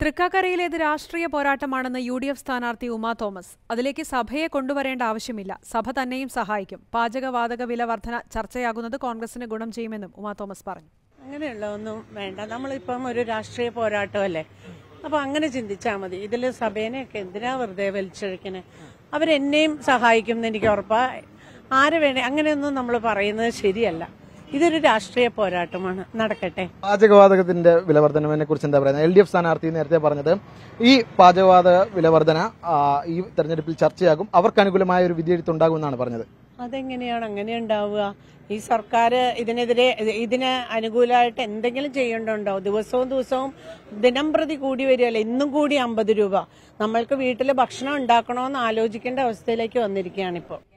തൃക്കാക്കരയിലേത് രാഷ്ട്രീയ പോരാട്ടമാണെന്ന് U D F സ്ഥാനാർത്ഥി Uma Thomas അതിലേക്ക് സഭയെ കൊണ്ടുവരേണ്ട ആവശ്യമില്ല സഭ തന്നെയും സഹായിക്കും പാചകവാതക വില വർധന ചർച്ചയാകുന്നത് കോൺഗ്രസിന് ഗുണം ചെയ്യുമെന്നും ഉമാ തോമസ് പറഞ്ഞു അങ്ങനെയുള്ള ഒന്നും വേണ്ട നമ്മളിപ്പം ഒരു രാഷ്ട്രീയ പോരാട്ടമല്ലേ അപ്പൊ അങ്ങനെ ചിന്തിച്ചാൽ മതി ഇതിൽ സഭേനെയൊക്കെ എന്തിനാ വെറുതെ വലിച്ചൊഴിക്കണേ അവരെന്നെയും സഹായിക്കും എന്ന് എനിക്ക് ഉറപ്പാ ആര് വേണേ അങ്ങനെയൊന്നും നമ്മൾ പറയുന്നത് ശരിയല്ല ഇതൊരു രാഷ്ട്രീയ പോരാട്ടമാണ് നടക്കട്ടെ പാചകവാതകത്തിന്റെ വിലവർധനവിനെ കുറിച്ച് എന്താ പറയുന്നത് എൽ ഡി എഫ് സ്ഥാനാർത്ഥി നേരത്തെ പറഞ്ഞത് ഈ പാചകവാതക വിലവർധന ആ, ഈ തെരഞ്ഞെടുപ്പിൽ ചർച്ചയാകും അവർക്ക് അനുകൂലമായ ഒരു വിധിയെഴുത്തുണ്ടാകുമെന്നാണ് പറഞ്ഞത് അതെങ്ങനെയാണ് അങ്ങനെ ഉണ്ടാവുക ഈ സർക്കാർ ഇതിനെതിരെ ഇതിന് അനുകൂലമായിട്ട് എന്തെങ്കിലും ചെയ്യേണ്ടതുണ്ടോ ദിവസവും ദിവസവും ദിനം പ്രതി കൂടി വരികയല്ലേ ഇന്നും കൂടി അമ്പത് രൂപ നമ്മൾക്ക് വീട്ടിൽ ഭക്ഷണം ഉണ്ടാക്കണമെന്ന് ആലോചിക്കേണ്ട അവസ്ഥയിലേക്ക് വന്നിരിക്കുകയാണ് ഇപ്പോൾ